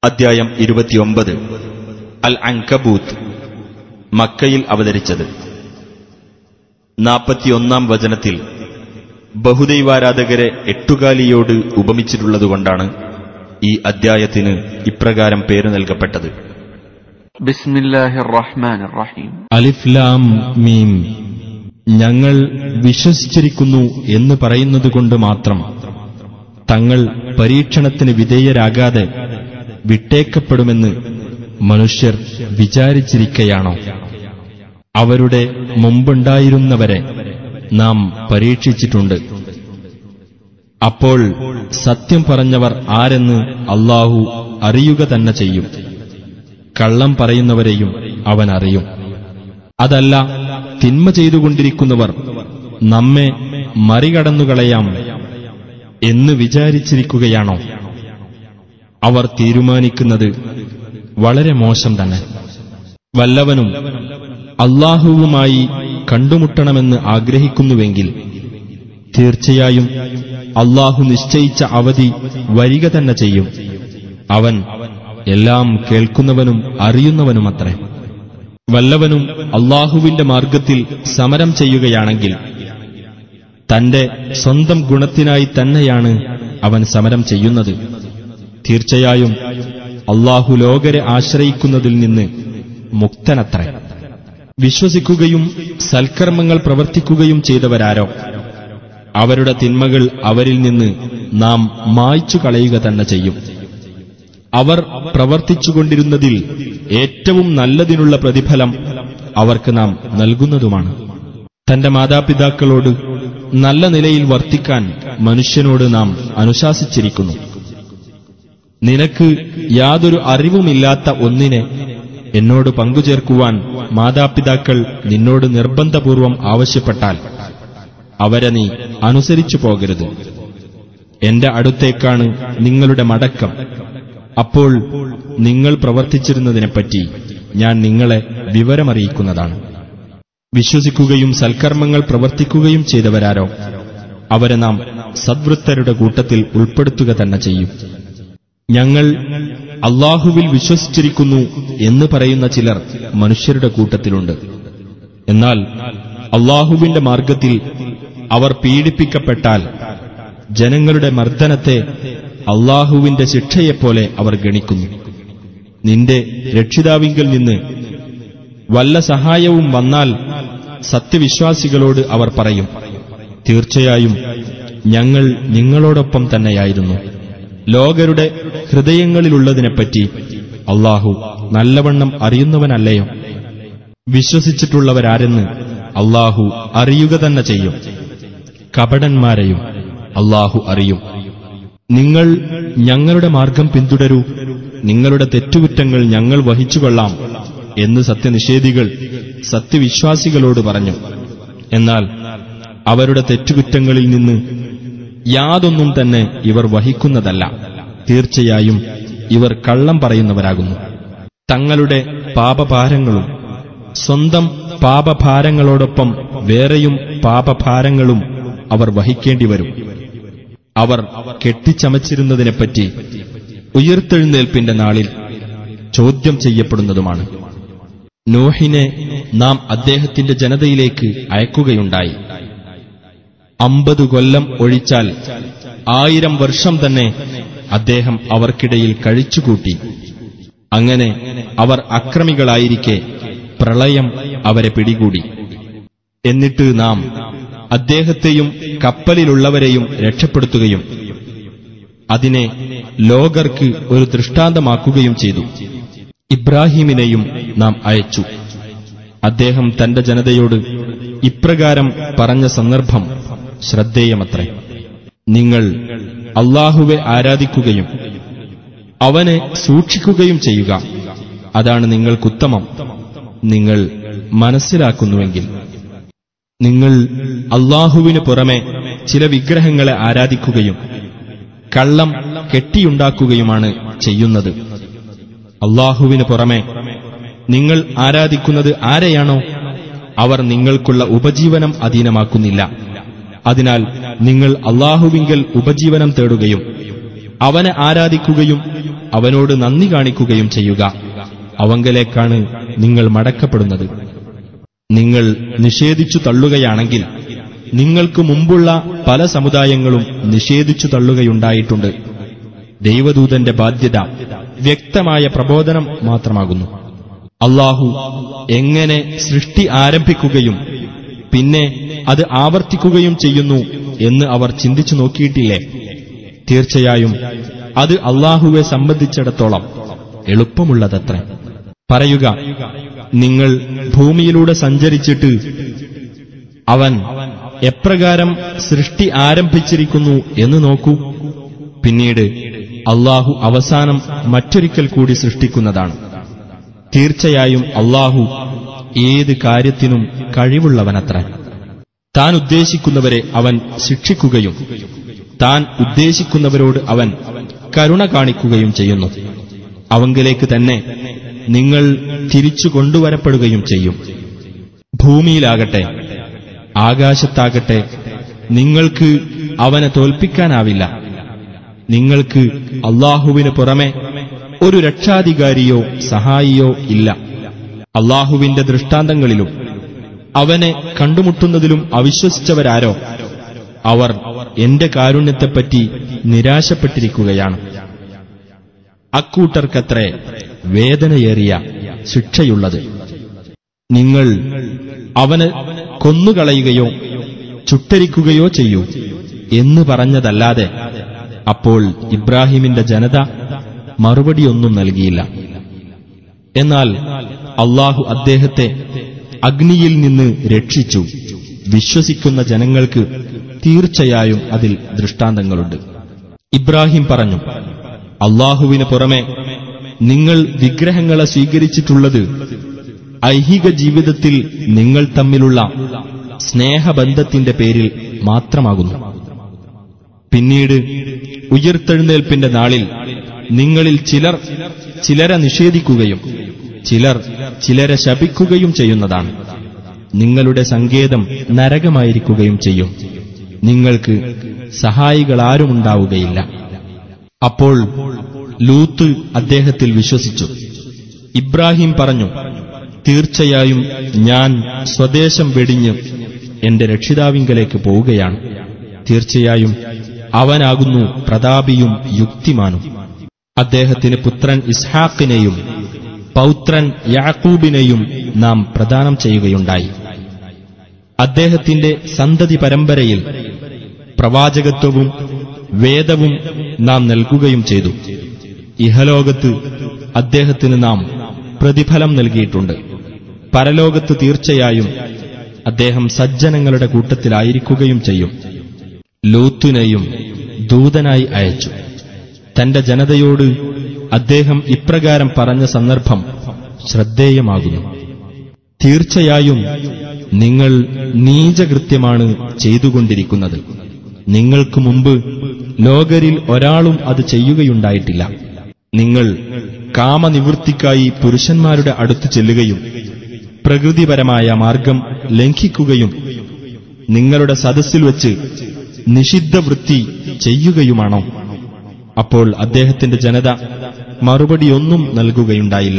അധ്യായം ഇരുപത്തിയൊമ്പത് അൽ അങ്കബൂത്ത് മക്കയിൽ അവതരിച്ചത് നാൽപ്പത്തിയൊന്നാം വചനത്തിൽ ബഹുദൈവാരാധകരെ എട്ടുകാലിയോട് ഉപമിച്ചിട്ടുള്ളതുകൊണ്ടാണ് ഈ അദ്ധ്യായത്തിന് ഇപ്രകാരം പേര് നൽകപ്പെട്ടത് بسم الله الرحمن الرحيم അലിഫ്ലാം മീം ഞങ്ങൾ വിശ്വസിച്ചിരിക്കുന്നു എന്ന് പറയുന്നതുകൊണ്ട് മാത്രം തങ്ങൾ പരീക്ഷണത്തിന് വിധേയരാകാതെ വിട്ടേക്കപ്പെടുമെന്ന് മനുഷ്യർ വിചാരിച്ചിരിക്കയാണോ അവരുടെ മുമ്പുണ്ടായിരുന്നവരെ നാം പരീക്ഷിച്ചിട്ടുണ്ട് അപ്പോൾ സത്യം പറഞ്ഞവർ ആരെന്ന് അള്ളാഹു അറിയുക തന്നെ ചെയ്യും കള്ളം പറയുന്നവരെയും അവൻ അറിയും അതല്ല തിന്മ ചെയ്തുകൊണ്ടിരിക്കുന്നവർ നമ്മെ മറികടന്നുകളയാം എന്ന് വിചാരിച്ചിരിക്കുകയാണോ അവർ തീരുമാനിക്കുന്നത് വളരെ മോശം തന്നെ വല്ലവനും അള്ളാഹുവുമായി കണ്ടുമുട്ടണമെന്ന് ആഗ്രഹിക്കുന്നുവെങ്കിൽ തീർച്ചയായും അള്ളാഹു നിശ്ചയിച്ച അവധി വരിക തന്നെ ചെയ്യും അവൻ എല്ലാം കേൾക്കുന്നവനും അറിയുന്നവനുമത്രേ വല്ലവനും അള്ളാഹുവിന്റെ മാർഗത്തിൽ സമരം ചെയ്യുകയാണെങ്കിൽ തന്റെ സ്വന്തം ഗുണത്തിനായി തന്നെയാണ് അവൻ സമരം ചെയ്യുന്നത് തീർച്ചയായും അള്ളാഹു ലോകരെ ആശ്രയിക്കുന്നതിൽ നിന്ന് മുക്തനത്രേ വിശ്വസിക്കുകയും സൽക്കർമ്മങ്ങൾ പ്രവർത്തിക്കുകയും ചെയ്തവരാരോ അവരുടെ തിന്മകൾ അവരിൽ നിന്ന് നാം മായ്ച്ചു കളയുക തന്നെ ചെയ്യും അവർ പ്രവർത്തിച്ചുകൊണ്ടിരുന്നതിൽ ഏറ്റവും നല്ലതിനുള്ള പ്രതിഫലം അവർക്ക് നാം നൽകുന്നതുമാണ് തന്റെ മാതാപിതാക്കളോട് നല്ല നിലയിൽ വർത്തിക്കാൻ മനുഷ്യനോട് നാം അനുശാസിച്ചിരിക്കുന്നു നിനക്ക് യാതൊരു അറിവുമില്ലാത്ത ഒന്നിനെ എന്നോട് പങ്കുചേർക്കുവാൻ മാതാപിതാക്കൾ നിന്നോട് നിർബന്ധപൂർവം ആവശ്യപ്പെട്ടാൽ അവരെ നീ അനുസരിച്ചു പോകരുത് എന്റെ അടുത്തേക്കാണ് നിങ്ങളുടെ മടക്കം അപ്പോൾ നിങ്ങൾ പ്രവർത്തിച്ചിരുന്നതിനെപ്പറ്റി ഞാൻ നിങ്ങളെ വിവരമറിയിക്കുന്നതാണ് വിശ്വസിക്കുകയും സൽക്കർമ്മങ്ങൾ പ്രവർത്തിക്കുകയും ചെയ്തവരാരോ അവരെ നാം സദ്വൃത്തരുടെ കൂട്ടത്തിൽ ഉൾപ്പെടുത്തുക തന്നെ ചെയ്യും ഞങ്ങൾ അള്ളാഹുവിൽ വിശ്വസിച്ചിരിക്കുന്നു എന്ന് പറയുന്ന ചിലർ മനുഷ്യരുടെ കൂട്ടത്തിലുണ്ട് എന്നാൽ അള്ളാഹുവിന്റെ മാർഗത്തിൽ അവർ പീഡിപ്പിക്കപ്പെട്ടാൽ ജനങ്ങളുടെ മർദ്ദനത്തെ അള്ളാഹുവിന്റെ ശിക്ഷയെപ്പോലെ അവർ ഗണിക്കുന്നു നിന്റെ രക്ഷിതാവിങ്കിൽ നിന്ന് വല്ല സഹായവും വന്നാൽ സത്യവിശ്വാസികളോട് അവർ പറയും തീർച്ചയായും ഞങ്ങൾ നിങ്ങളോടൊപ്പം തന്നെയായിരുന്നു ലോകരുടെ ഹൃദയങ്ങളിലുള്ളതിനെപ്പറ്റി അള്ളാഹു നല്ലവണ്ണം അറിയുന്നവനല്ലയോ വിശ്വസിച്ചിട്ടുള്ളവരാരെന്ന് അള്ളാഹു അറിയുക തന്നെ ചെയ്യും കപടന്മാരെയും അള്ളാഹു അറിയും നിങ്ങൾ ഞങ്ങളുടെ മാർഗം പിന്തുടരൂ നിങ്ങളുടെ തെറ്റുകുറ്റങ്ങൾ ഞങ്ങൾ വഹിച്ചുകൊള്ളാം എന്ന് സത്യനിഷേധികൾ സത്യവിശ്വാസികളോട് പറഞ്ഞു എന്നാൽ അവരുടെ തെറ്റുകുറ്റങ്ങളിൽ നിന്ന് യാതൊന്നും തന്നെ ഇവർ വഹിക്കുന്നതല്ല തീർച്ചയായും ഇവർ കള്ളം പറയുന്നവരാകുന്നു തങ്ങളുടെ പാപഭാരങ്ങളും സ്വന്തം പാപഭാരങ്ങളോടൊപ്പം വേറെയും പാപഭാരങ്ങളും അവർ വഹിക്കേണ്ടി വരും അവർ കെട്ടിച്ചമച്ചിരുന്നതിനെപ്പറ്റി ഉയർത്തെഴുന്നേൽപ്പിന്റെ നാളിൽ ചോദ്യം ചെയ്യപ്പെടുന്നതുമാണ് നോഹിനെ നാം അദ്ദേഹത്തിന്റെ ജനതയിലേക്ക് അയക്കുകയുണ്ടായി അമ്പത് കൊല്ലം ഒഴിച്ചാൽ ആയിരം വർഷം തന്നെ അദ്ദേഹം അവർക്കിടയിൽ കഴിച്ചുകൂട്ടി അങ്ങനെ അവർ അക്രമികളായിരിക്കെ പ്രളയം അവരെ പിടികൂടി എന്നിട്ട് നാം അദ്ദേഹത്തെയും കപ്പലിലുള്ളവരെയും രക്ഷപ്പെടുത്തുകയും അതിനെ ലോകർക്ക് ഒരു ദൃഷ്ടാന്തമാക്കുകയും ചെയ്തു ഇബ്രാഹീമിനെയും നാം അയച്ചു അദ്ദേഹം തന്റെ ജനതയോട് ഇപ്രകാരം പറഞ്ഞ സന്ദർഭം ശ്രദ്ധേയമത്രേ നിങ്ങൾ അള്ളാഹുവെ ആരാധിക്കുകയും അവനെ സൂക്ഷിക്കുകയും ചെയ്യുക അതാണ് നിങ്ങൾക്കുത്തമം നിങ്ങൾ മനസ്സിലാക്കുന്നുവെങ്കിൽ നിങ്ങൾ അള്ളാഹുവിന് പുറമെ ചില വിഗ്രഹങ്ങളെ ആരാധിക്കുകയും കള്ളം കെട്ടിയുണ്ടാക്കുകയുമാണ് ചെയ്യുന്നത് അള്ളാഹുവിന് പുറമെ നിങ്ങൾ ആരാധിക്കുന്നത് ആരെയാണോ അവർ നിങ്ങൾക്കുള്ള ഉപജീവനം അധീനമാക്കുന്നില്ല അതിനാൽ നിങ്ങൾ അള്ളാഹുവിങ്കൽ ഉപജീവനം തേടുകയും അവനെ ആരാധിക്കുകയും അവനോട് നന്ദി കാണിക്കുകയും ചെയ്യുക അവങ്കലേക്കാണ് നിങ്ങൾ മടക്കപ്പെടുന്നത് നിങ്ങൾ നിഷേധിച്ചു തള്ളുകയാണെങ്കിൽ നിങ്ങൾക്ക് മുമ്പുള്ള പല സമുദായങ്ങളും നിഷേധിച്ചു തള്ളുകയുണ്ടായിട്ടുണ്ട് ദൈവദൂതന്റെ ബാധ്യത വ്യക്തമായ പ്രബോധനം മാത്രമാകുന്നു അള്ളാഹു എങ്ങനെ സൃഷ്ടി ആരംഭിക്കുകയും പിന്നെ അത് ആവർത്തിക്കുകയും ചെയ്യുന്നു എന്ന് അവർ ചിന്തിച്ചു നോക്കിയിട്ടില്ലേ തീർച്ചയായും അത് അള്ളാഹുവെ സംബന്ധിച്ചിടത്തോളം എളുപ്പമുള്ളതത്രേ പറയുക നിങ്ങൾ ഭൂമിയിലൂടെ സഞ്ചരിച്ചിട്ട് അവൻ എപ്രകാരം സൃഷ്ടി ആരംഭിച്ചിരിക്കുന്നു എന്ന് നോക്കൂ പിന്നീട് അള്ളാഹു അവസാനം മറ്റൊരിക്കൽ കൂടി സൃഷ്ടിക്കുന്നതാണ് തീർച്ചയായും അള്ളാഹു ഏത് കാര്യത്തിനും കഴിവുള്ളവനത്ര താൻ ഉദ്ദേശിക്കുന്നവരെ അവൻ ശിക്ഷിക്കുകയും താൻ ഉദ്ദേശിക്കുന്നവരോട് അവൻ കരുണ കാണിക്കുകയും ചെയ്യുന്നു അവങ്കിലേക്ക് തന്നെ നിങ്ങൾ തിരിച്ചു കൊണ്ടുവരപ്പെടുകയും ചെയ്യും ഭൂമിയിലാകട്ടെ ആകാശത്താകട്ടെ നിങ്ങൾക്ക് അവനെ തോൽപ്പിക്കാനാവില്ല നിങ്ങൾക്ക് അള്ളാഹുവിന് പുറമെ ഒരു രക്ഷാധികാരിയോ സഹായിയോ ഇല്ല അള്ളാഹുവിന്റെ ദൃഷ്ടാന്തങ്ങളിലും അവനെ കണ്ടുമുട്ടുന്നതിലും അവിശ്വസിച്ചവരാരോ അവർ എന്റെ കാരുണ്യത്തെപ്പറ്റി നിരാശപ്പെട്ടിരിക്കുകയാണ് അക്കൂട്ടർക്കത്രേ വേദനയേറിയ ശിക്ഷയുള്ളത് നിങ്ങൾ അവന് കൊന്നുകളയുകയോ ചുട്ടരിക്കുകയോ ചെയ്യൂ എന്ന് പറഞ്ഞതല്ലാതെ അപ്പോൾ ഇബ്രാഹിമിന്റെ ജനത മറുപടിയൊന്നും നൽകിയില്ല എന്നാൽ അള്ളാഹു അദ്ദേഹത്തെ അഗ്നിയിൽ നിന്ന് രക്ഷിച്ചു വിശ്വസിക്കുന്ന ജനങ്ങൾക്ക് തീർച്ചയായും അതിൽ ദൃഷ്ടാന്തങ്ങളുണ്ട് ഇബ്രാഹിം പറഞ്ഞു അള്ളാഹുവിന് പുറമെ നിങ്ങൾ വിഗ്രഹങ്ങളെ സ്വീകരിച്ചിട്ടുള്ളത് ഐഹിക ജീവിതത്തിൽ നിങ്ങൾ തമ്മിലുള്ള സ്നേഹബന്ധത്തിന്റെ പേരിൽ മാത്രമാകുന്നു പിന്നീട് ഉയർത്തെഴുന്നേൽപ്പിന്റെ നാളിൽ നിങ്ങളിൽ ചിലർ ചിലരെ നിഷേധിക്കുകയും ചിലർ ചിലരെ ശപിക്കുകയും ചെയ്യുന്നതാണ് നിങ്ങളുടെ സങ്കേതം നരകമായിരിക്കുകയും ചെയ്യും നിങ്ങൾക്ക് സഹായികളാരുമുണ്ടാവുകയില്ല അപ്പോൾ ലൂത്ത് അദ്ദേഹത്തിൽ വിശ്വസിച്ചു ഇബ്രാഹിം പറഞ്ഞു തീർച്ചയായും ഞാൻ സ്വദേശം വെടിഞ്ഞ് എന്റെ രക്ഷിതാവിങ്കലേക്ക് പോവുകയാണ് തീർച്ചയായും അവനാകുന്നു പ്രതാപിയും യുക്തിമാനും അദ്ദേഹത്തിന് പുത്രൻ ഇസ്ഹാക്കിനെയും പൗത്രൻ യാക്കൂബിനെയും നാം പ്രദാനം ചെയ്യുകയുണ്ടായി അദ്ദേഹത്തിന്റെ സന്തതി പരമ്പരയിൽ പ്രവാചകത്വവും വേദവും നാം നൽകുകയും ചെയ്തു ഇഹലോകത്ത് അദ്ദേഹത്തിന് നാം പ്രതിഫലം നൽകിയിട്ടുണ്ട് പരലോകത്ത് തീർച്ചയായും അദ്ദേഹം സജ്ജനങ്ങളുടെ കൂട്ടത്തിലായിരിക്കുകയും ചെയ്യും ലൂത്തിനെയും ദൂതനായി അയച്ചു തന്റെ ജനതയോട് അദ്ദേഹം ഇപ്രകാരം പറഞ്ഞ സന്ദർഭം ശ്രദ്ധേയമാകുന്നു തീർച്ചയായും നിങ്ങൾ നീചകൃത്യമാണ് ചെയ്തുകൊണ്ടിരിക്കുന്നത് നിങ്ങൾക്ക് മുമ്പ് ലോകരിൽ ഒരാളും അത് ചെയ്യുകയുണ്ടായിട്ടില്ല നിങ്ങൾ കാമനിവൃത്തിക്കായി പുരുഷന്മാരുടെ അടുത്ത് ചെല്ലുകയും പ്രകൃതിപരമായ മാർഗം ലംഘിക്കുകയും നിങ്ങളുടെ സദസ്സിൽ വച്ച് നിഷിദ്ധ വൃത്തി ചെയ്യുകയുമാണോ അപ്പോൾ അദ്ദേഹത്തിന്റെ ജനത മറുപടിയൊന്നും നൽകുകയുണ്ടായില്ല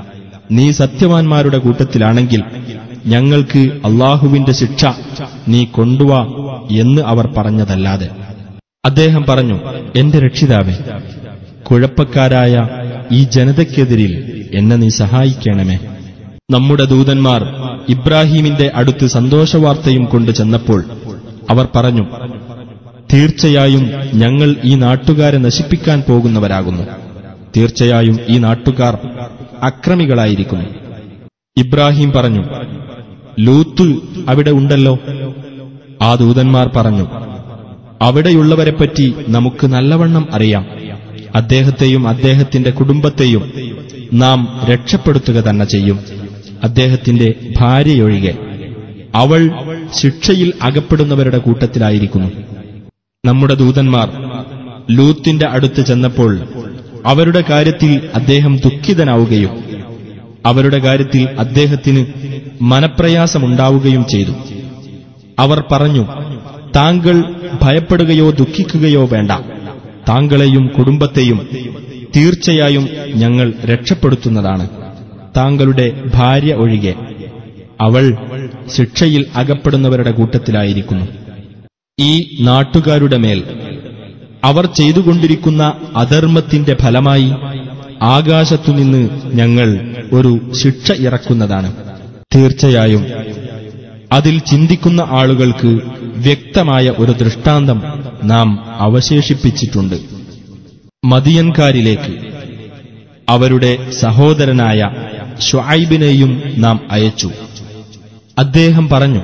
നീ സത്യവാൻമാരുടെ കൂട്ടത്തിലാണെങ്കിൽ ഞങ്ങൾക്ക് അള്ളാഹുവിന്റെ ശിക്ഷ നീ കൊണ്ടുവാ എന്ന് അവർ പറഞ്ഞതല്ലാതെ അദ്ദേഹം പറഞ്ഞു എന്റെ രക്ഷിതാവേ കുഴപ്പക്കാരായ ഈ ജനതയ്ക്കെതിരിൽ എന്നെ നീ സഹായിക്കണമേ നമ്മുടെ ദൂതന്മാർ ഇബ്രാഹീമിന്റെ അടുത്ത് സന്തോഷവാർത്തയും കൊണ്ട് ചെന്നപ്പോൾ അവർ പറഞ്ഞു തീർച്ചയായും ഞങ്ങൾ ഈ നാട്ടുകാരെ നശിപ്പിക്കാൻ പോകുന്നവരാകുന്നു തീർച്ചയായും ഈ നാട്ടുകാർ അക്രമികളായിരിക്കുന്നു ഇബ്രാഹിം പറഞ്ഞു ലൂത്ത് അവിടെ ഉണ്ടല്ലോ ആ ദൂതന്മാർ പറഞ്ഞു അവിടെയുള്ളവരെപ്പറ്റി നമുക്ക് നല്ലവണ്ണം അറിയാം അദ്ദേഹത്തെയും അദ്ദേഹത്തിന്റെ കുടുംബത്തെയും നാം രക്ഷപ്പെടുത്തുക തന്നെ ചെയ്യും അദ്ദേഹത്തിന്റെ ഭാര്യയൊഴികെ അവൾ ശിക്ഷയിൽ അകപ്പെടുന്നവരുടെ കൂട്ടത്തിലായിരിക്കുന്നു നമ്മുടെ ദൂതന്മാർ ലൂത്തിന്റെ അടുത്ത് ചെന്നപ്പോൾ അവരുടെ കാര്യത്തിൽ അദ്ദേഹം ദുഃഖിതനാവുകയും അവരുടെ കാര്യത്തിൽ അദ്ദേഹത്തിന് മനപ്രയാസമുണ്ടാവുകയും ചെയ്തു അവർ പറഞ്ഞു താങ്കൾ ഭയപ്പെടുകയോ ദുഃഖിക്കുകയോ വേണ്ട താങ്കളെയും കുടുംബത്തെയും തീർച്ചയായും ഞങ്ങൾ രക്ഷപ്പെടുത്തുന്നതാണ് താങ്കളുടെ ഭാര്യ ഒഴികെ അവൾ ശിക്ഷയിൽ അകപ്പെടുന്നവരുടെ കൂട്ടത്തിലായിരിക്കുന്നു ഈ നാട്ടുകാരുടെ മേൽ അവർ ചെയ്തുകൊണ്ടിരിക്കുന്ന അധർമ്മത്തിന്റെ ഫലമായി ആകാശത്തുനിന്ന് ഞങ്ങൾ ഒരു ശിക്ഷ ഇറക്കുന്നതാണ് തീർച്ചയായും അതിൽ ചിന്തിക്കുന്ന ആളുകൾക്ക് വ്യക്തമായ ഒരു ദൃഷ്ടാന്തം നാം അവശേഷിപ്പിച്ചിട്ടുണ്ട് മദിയൻകാരിലേക്ക് അവരുടെ സഹോദരനായ ഷുഐബിനെയും നാം അയച്ചു അദ്ദേഹം പറഞ്ഞു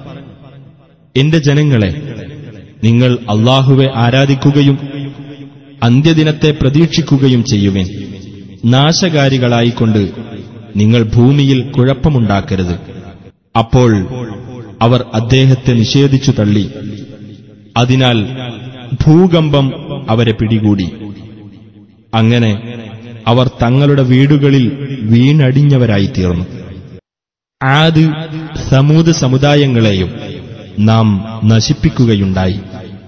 എന്റെ ജനങ്ങളെ നിങ്ങൾ അള്ളാഹുവെ ആരാധിക്കുകയും അന്ത്യദിനത്തെ പ്രതീക്ഷിക്കുകയും ചെയ്യുവേൻ നാശകാരികളായിക്കൊണ്ട് നിങ്ങൾ ഭൂമിയിൽ കുഴപ്പമുണ്ടാക്കരുത് അപ്പോൾ അവർ അദ്ദേഹത്തെ നിഷേധിച്ചു തള്ളി അതിനാൽ ഭൂകമ്പം അവരെ പിടികൂടി അങ്ങനെ അവർ തങ്ങളുടെ വീടുകളിൽ വീണടിഞ്ഞവരായിത്തീർന്നു ആദ് സമൂത് സമുദായങ്ങളെയും നാം നശിപ്പിക്കുകയുണ്ടായി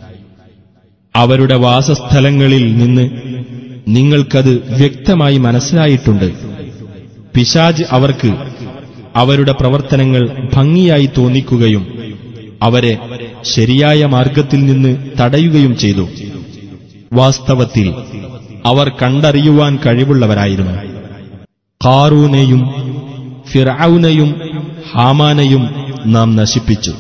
അവരുടെ വാസസ്ഥലങ്ങളിൽ നിന്ന് നിങ്ങൾക്കത് വ്യക്തമായി മനസ്സിലായിട്ടുണ്ട് പിശാജ് അവർക്ക് അവരുടെ പ്രവർത്തനങ്ങൾ ഭംഗിയായി തോന്നിക്കുകയും അവരെ ശരിയായ മാർഗത്തിൽ നിന്ന് തടയുകയും ചെയ്തു വാസ്തവത്തിൽ അവർ കണ്ടറിയുവാൻ കഴിവുള്ളവരായിരുന്നു കാറൂനെയും ഫിറൌനെയും ഹാമാനെയും നാം നശിപ്പിച്ചു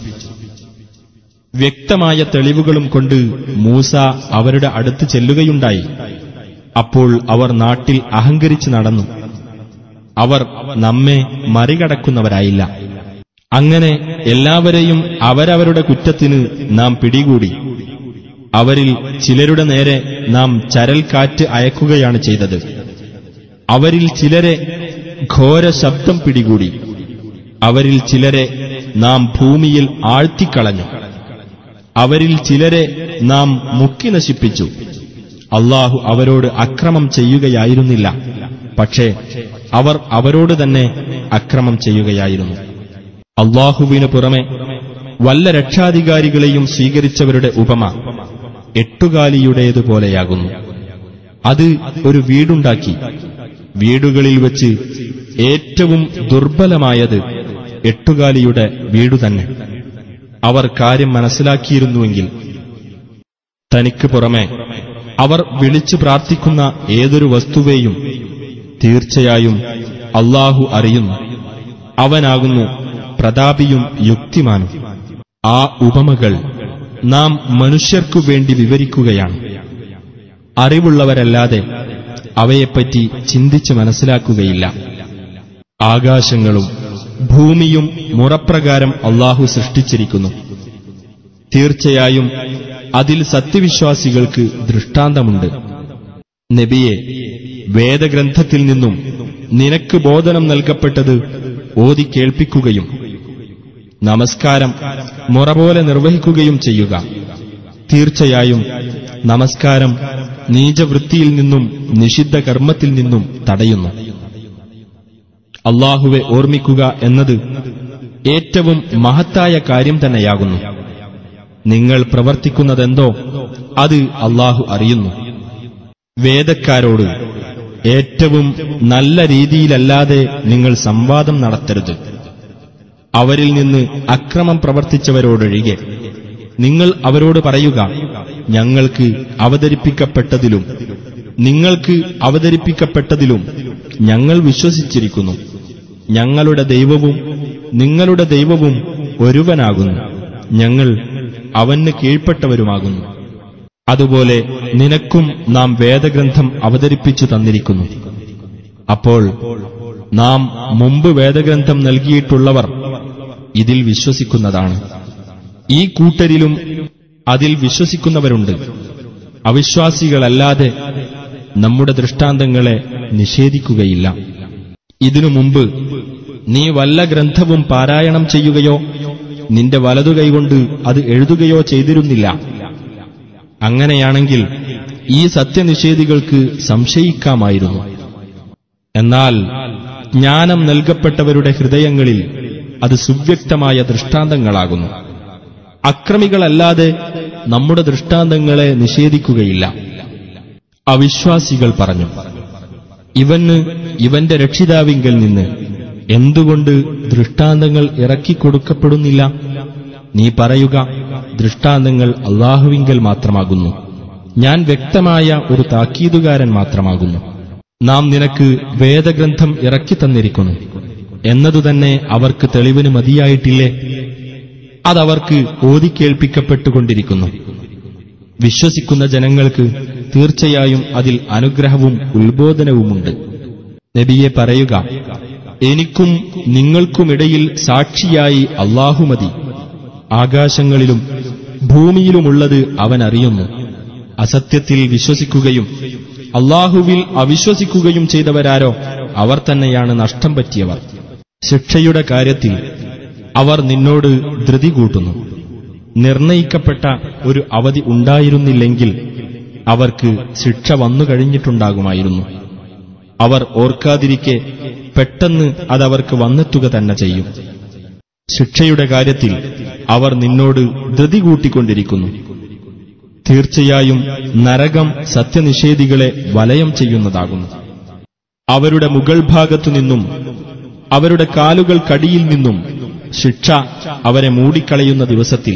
വ്യക്തമായ തെളിവുകളും കൊണ്ട് മൂസ അവരുടെ അടുത്ത് ചെല്ലുകയുണ്ടായി അപ്പോൾ അവർ നാട്ടിൽ അഹങ്കരിച്ച് നടന്നു അവർ നമ്മെ മറികടക്കുന്നവരായില്ല അങ്ങനെ എല്ലാവരെയും അവരവരുടെ കുറ്റത്തിന് നാം പിടികൂടി അവരിൽ ചിലരുടെ നേരെ നാം ചരൽ കാറ്റ് അയക്കുകയാണ് ചെയ്തത് അവരിൽ ചിലരെ ഘോര ശബ്ദം പിടികൂടി അവരിൽ ചിലരെ നാം ഭൂമിയിൽ ആഴ്ത്തിക്കളഞ്ഞു അവരിൽ ചിലരെ നാം മുക്കി നശിപ്പിച്ചു അള്ളാഹു അവരോട് അക്രമം ചെയ്യുകയായിരുന്നില്ല പക്ഷേ അവർ അവരോട് തന്നെ അക്രമം ചെയ്യുകയായിരുന്നു അള്ളാഹുവിനു പുറമെ വല്ല രക്ഷാധികാരികളെയും സ്വീകരിച്ചവരുടെ ഉപമ എട്ടുകാലിയുടേതുപോലെയാകുന്നു അത് ഒരു വീടുണ്ടാക്കി വീടുകളിൽ വച്ച് ഏറ്റവും ദുർബലമായത് എട്ടുകാലിയുടെ വീടുതന്നെ അവർ കാര്യം മനസ്സിലാക്കിയിരുന്നുവെങ്കിൽ തനിക്ക് പുറമെ അവർ വിളിച്ചു പ്രാർത്ഥിക്കുന്ന ഏതൊരു വസ്തുവേയും തീർച്ചയായും അള്ളാഹു അറിയുന്നു അവനാകുന്നു പ്രതാപിയും യുക്തിമാനും ആ ഉപമകൾ നാം മനുഷ്യർക്കു വേണ്ടി വിവരിക്കുകയാണ് അറിവുള്ളവരല്ലാതെ അവയെപ്പറ്റി ചിന്തിച്ച് മനസ്സിലാക്കുകയില്ല ആകാശങ്ങളും ഭൂമിയും മുറപ്രകാരം അള്ളാഹു സൃഷ്ടിച്ചിരിക്കുന്നു തീർച്ചയായും അതിൽ സത്യവിശ്വാസികൾക്ക് ദൃഷ്ടാന്തമുണ്ട് നബിയെ വേദഗ്രന്ഥത്തിൽ നിന്നും നിനക്ക് ബോധനം നൽകപ്പെട്ടത് ഓതി കേൾപ്പിക്കുകയും നമസ്കാരം മുറ പോലെ നിർവഹിക്കുകയും ചെയ്യുക തീർച്ചയായും നമസ്കാരം നീചവൃത്തിയിൽ നിന്നും നിഷിദ്ധ കർമ്മത്തിൽ നിന്നും തടയുന്നു അള്ളാഹുവെ ഓർമ്മിക്കുക എന്നത് ഏറ്റവും മഹത്തായ കാര്യം തന്നെയാകുന്നു നിങ്ങൾ പ്രവർത്തിക്കുന്നതെന്തോ അത് അള്ളാഹു അറിയുന്നു വേദക്കാരോട് ഏറ്റവും നല്ല രീതിയിലല്ലാതെ നിങ്ങൾ സംവാദം നടത്തരുത് അവരിൽ നിന്ന് അക്രമം പ്രവർത്തിച്ചവരോടൊഴികെ നിങ്ങൾ അവരോട് പറയുക ഞങ്ങൾക്ക് അവതരിപ്പിക്കപ്പെട്ടതിലും നിങ്ങൾക്ക് അവതരിപ്പിക്കപ്പെട്ടതിലും ഞങ്ങൾ വിശ്വസിച്ചിരിക്കുന്നു ഞങ്ങളുടെ ദൈവവും നിങ്ങളുടെ ദൈവവും ഒരുവനാകുന്നു ഞങ്ങൾ അവന് കീഴ്പ്പെട്ടവരുമാകുന്നു അതുപോലെ നിനക്കും നാം വേദഗ്രന്ഥം അവതരിപ്പിച്ചു തന്നിരിക്കുന്നു അപ്പോൾ നാം മുമ്പ് വേദഗ്രന്ഥം നൽകിയിട്ടുള്ളവർ ഇതിൽ വിശ്വസിക്കുന്നതാണ് ഈ കൂട്ടരിലും അതിൽ വിശ്വസിക്കുന്നവരുണ്ട് അവിശ്വാസികളല്ലാതെ നമ്മുടെ ദൃഷ്ടാന്തങ്ങളെ നിഷേധിക്കുകയില്ല ഇതിനു മുമ്പ് നീ വല്ല ഗ്രന്ഥവും പാരായണം ചെയ്യുകയോ നിന്റെ വലതു കൈകൊണ്ട് അത് എഴുതുകയോ ചെയ്തിരുന്നില്ല അങ്ങനെയാണെങ്കിൽ ഈ സത്യനിഷേധികൾക്ക് സംശയിക്കാമായിരുന്നു എന്നാൽ ജ്ഞാനം നൽകപ്പെട്ടവരുടെ ഹൃദയങ്ങളിൽ അത് സുവ്യക്തമായ ദൃഷ്ടാന്തങ്ങളാകുന്നു അക്രമികളല്ലാതെ നമ്മുടെ ദൃഷ്ടാന്തങ്ങളെ നിഷേധിക്കുകയില്ല അവിശ്വാസികൾ പറഞ്ഞു ഇവന് ഇവന്റെ രക്ഷിതാവിങ്കൽ നിന്ന് എന്തുകൊണ്ട് ദൃഷ്ടാന്തങ്ങൾ ഇറക്കിക്കൊടുക്കപ്പെടുന്നില്ല നീ പറയുക ദൃഷ്ടാന്തങ്ങൾ അള്ളാഹുവിങ്കൽ മാത്രമാകുന്നു ഞാൻ വ്യക്തമായ ഒരു താക്കീതുകാരൻ മാത്രമാകുന്നു നാം നിനക്ക് വേദഗ്രന്ഥം ഇറക്കി തന്നിരിക്കുന്നു എന്നതുതന്നെ അവർക്ക് തെളിവിന് മതിയായിട്ടില്ലേ അതവർക്ക് ഓതിക്കേൾപ്പിക്കപ്പെട്ടുകൊണ്ടിരിക്കുന്നു വിശ്വസിക്കുന്ന ജനങ്ങൾക്ക് തീർച്ചയായും അതിൽ അനുഗ്രഹവും ഉത്ബോധനവുമുണ്ട് നബിയെ പറയുക എനിക്കും നിങ്ങൾക്കുമിടയിൽ സാക്ഷിയായി അള്ളാഹു മതി ആകാശങ്ങളിലും ഭൂമിയിലുമുള്ളത് അവൻ അറിയുന്നു അസത്യത്തിൽ വിശ്വസിക്കുകയും അള്ളാഹുവിൽ അവിശ്വസിക്കുകയും ചെയ്തവരാരോ അവർ തന്നെയാണ് നഷ്ടം പറ്റിയവർ ശിക്ഷയുടെ കാര്യത്തിൽ അവർ നിന്നോട് ധൃതി കൂട്ടുന്നു നിർണയിക്കപ്പെട്ട ഒരു അവധി ഉണ്ടായിരുന്നില്ലെങ്കിൽ അവർക്ക് ശിക്ഷ വന്നു കഴിഞ്ഞിട്ടുണ്ടാകുമായിരുന്നു അവർ ഓർക്കാതിരിക്കെ പെട്ടെന്ന് അതവർക്ക് വന്നെത്തുക തന്നെ ചെയ്യും ശിക്ഷയുടെ കാര്യത്തിൽ അവർ നിന്നോട് ധൃതി കൂട്ടിക്കൊണ്ടിരിക്കുന്നു തീർച്ചയായും നരകം സത്യനിഷേധികളെ വലയം ചെയ്യുന്നതാകുന്നു അവരുടെ മുകൾ ഭാഗത്തു നിന്നും അവരുടെ കാലുകൾക്കടിയിൽ നിന്നും ശിക്ഷ അവരെ മൂടിക്കളയുന്ന ദിവസത്തിൽ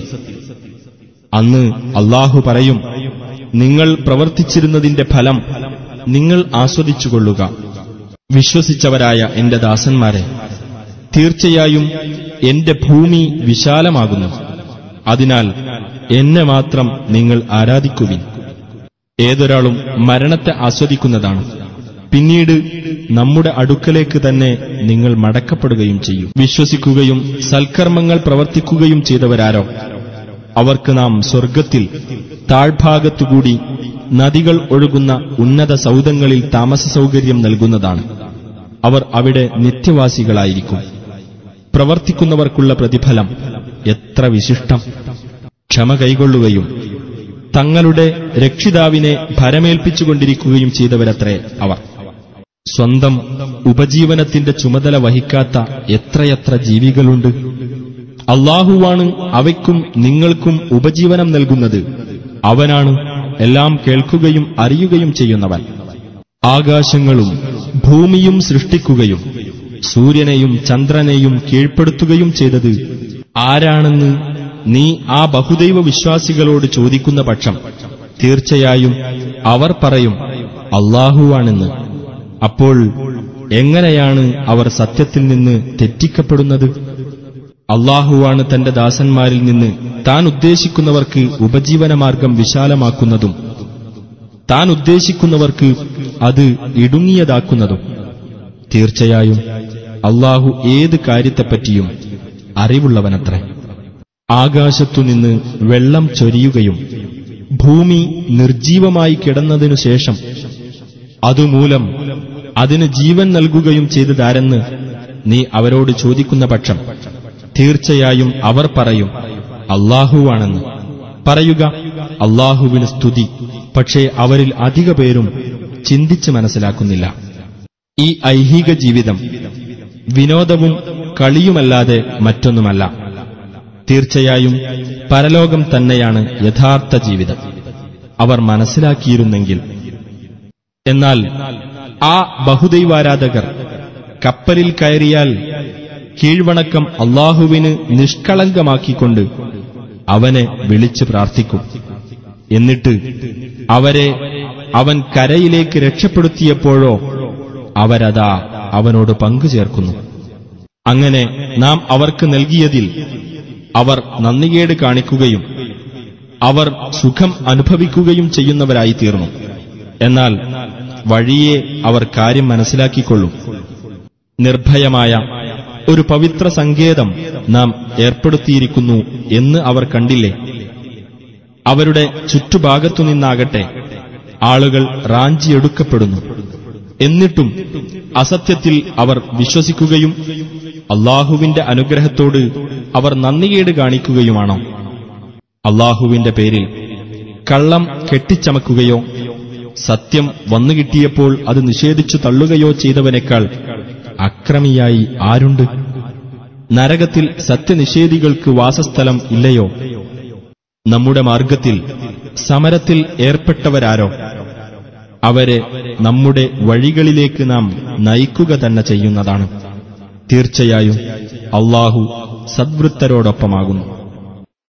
അന്ന് അള്ളാഹു പറയും നിങ്ങൾ പ്രവർത്തിച്ചിരുന്നതിന്റെ ഫലം നിങ്ങൾ ആസ്വദിച്ചുകൊള്ളുക വിശ്വസിച്ചവരായ എന്റെ ദാസന്മാരെ തീർച്ചയായും എന്റെ ഭൂമി വിശാലമാകുന്നു അതിനാൽ എന്നെ മാത്രം നിങ്ങൾ ആരാധിക്കുവിൻ ഏതൊരാളും മരണത്തെ ആസ്വദിക്കുന്നതാണ് പിന്നീട് നമ്മുടെ അടുക്കലേക്ക് തന്നെ നിങ്ങൾ മടക്കപ്പെടുകയും ചെയ്യും വിശ്വസിക്കുകയും സൽക്കർമ്മങ്ങൾ പ്രവർത്തിക്കുകയും ചെയ്തവരാരോ അവർക്ക് നാം സ്വർഗത്തിൽ താഴ്ഭാഗത്തുകൂടി നദികൾ ഒഴുകുന്ന ഉന്നത സൗധങ്ങളിൽ താമസ സൗകര്യം നൽകുന്നതാണ് അവർ അവിടെ നിത്യവാസികളായിരിക്കും പ്രവർത്തിക്കുന്നവർക്കുള്ള പ്രതിഫലം എത്ര വിശിഷ്ടം ക്ഷമ കൈകൊള്ളുകയും തങ്ങളുടെ രക്ഷിതാവിനെ ഭരമേൽപ്പിച്ചുകൊണ്ടിരിക്കുകയും ചെയ്തവരത്രേ അവർ സ്വന്തം ഉപജീവനത്തിന്റെ ചുമതല വഹിക്കാത്ത എത്രയെത്ര ജീവികളുണ്ട് അള്ളാഹുവാണ് അവയ്ക്കും നിങ്ങൾക്കും ഉപജീവനം നൽകുന്നത് അവനാണ് എല്ലാം കേൾക്കുകയും അറിയുകയും ചെയ്യുന്നവൻ ആകാശങ്ങളും ഭൂമിയും സൃഷ്ടിക്കുകയും സൂര്യനെയും ചന്ദ്രനെയും കീഴ്പ്പെടുത്തുകയും ചെയ്തത് ആരാണെന്ന് നീ ആ ബഹുദൈവ വിശ്വാസികളോട് ചോദിക്കുന്ന പക്ഷം തീർച്ചയായും അവർ പറയും അള്ളാഹുവാണെന്ന് അപ്പോൾ എങ്ങനെയാണ് അവർ സത്യത്തിൽ നിന്ന് തെറ്റിക്കപ്പെടുന്നത് അള്ളാഹുവാണ് തന്റെ ദാസന്മാരിൽ നിന്ന് താൻ ഉദ്ദേശിക്കുന്നവർക്ക് ഉപജീവനമാർഗം വിശാലമാക്കുന്നതും താൻ ഉദ്ദേശിക്കുന്നവർക്ക് അത് ഇടുങ്ങിയതാക്കുന്നതും തീർച്ചയായും അള്ളാഹു ഏത് കാര്യത്തെപ്പറ്റിയും അറിവുള്ളവനത്രേ ആകാശത്തുനിന്ന് വെള്ളം ചൊരിയുകയും ഭൂമി നിർജീവമായി കിടന്നതിനു ശേഷം അതുമൂലം അതിന് ജീവൻ നൽകുകയും ചെയ്തതാരെന്ന് നീ അവരോട് ചോദിക്കുന്ന പക്ഷം തീർച്ചയായും അവർ പറയും അള്ളാഹുവാണെന്ന് പറയുക അള്ളാഹുവിന് സ്തുതി പക്ഷേ അവരിൽ അധിക പേരും ചിന്തിച്ച് മനസ്സിലാക്കുന്നില്ല ഈ ഐഹിക ജീവിതം വിനോദവും കളിയുമല്ലാതെ മറ്റൊന്നുമല്ല തീർച്ചയായും പരലോകം തന്നെയാണ് യഥാർത്ഥ ജീവിതം അവർ മനസ്സിലാക്കിയിരുന്നെങ്കിൽ എന്നാൽ ആ ബഹുദൈവാരാധകർ കപ്പലിൽ കയറിയാൽ കീഴ്വണക്കം അള്ളാഹുവിന് നിഷ്കളങ്കമാക്കിക്കൊണ്ട് അവനെ വിളിച്ച് പ്രാർത്ഥിക്കും എന്നിട്ട് അവരെ അവൻ കരയിലേക്ക് രക്ഷപ്പെടുത്തിയപ്പോഴോ അവരതാ അവനോട് പങ്കുചേർക്കുന്നു അങ്ങനെ നാം അവർക്ക് നൽകിയതിൽ അവർ നന്ദികേട് കാണിക്കുകയും അവർ സുഖം അനുഭവിക്കുകയും ചെയ്യുന്നവരായി തീർന്നു എന്നാൽ വഴിയെ അവർ കാര്യം മനസ്സിലാക്കിക്കൊള്ളും നിർഭയമായ ഒരു പവിത്ര സങ്കേതം നാം ഏർപ്പെടുത്തിയിരിക്കുന്നു എന്ന് അവർ കണ്ടില്ലേ അവരുടെ ചുറ്റുഭാഗത്തുനിന്നാകട്ടെ ആളുകൾ റാഞ്ചിയെടുക്കപ്പെടുന്നു എന്നിട്ടും അസത്യത്തിൽ അവർ വിശ്വസിക്കുകയും അള്ളാഹുവിന്റെ അനുഗ്രഹത്തോട് അവർ നന്ദികേട് കാണിക്കുകയുമാണോ അള്ളാഹുവിന്റെ പേരിൽ കള്ളം കെട്ടിച്ചമക്കുകയോ സത്യം വന്നുകിട്ടിയപ്പോൾ അത് നിഷേധിച്ചു തള്ളുകയോ ചെയ്തവനേക്കാൾ അക്രമിയായി ആരുണ്ട് നരകത്തിൽ സത്യനിഷേധികൾക്ക് വാസസ്ഥലം ഇല്ലയോ നമ്മുടെ മാർഗത്തിൽ സമരത്തിൽ ഏർപ്പെട്ടവരാരോ അവരെ നമ്മുടെ വഴികളിലേക്ക് നാം നയിക്കുക തന്നെ ചെയ്യുന്നതാണ് തീർച്ചയായും അള്ളാഹു സദ്വൃത്തരോടൊപ്പമാകുന്നു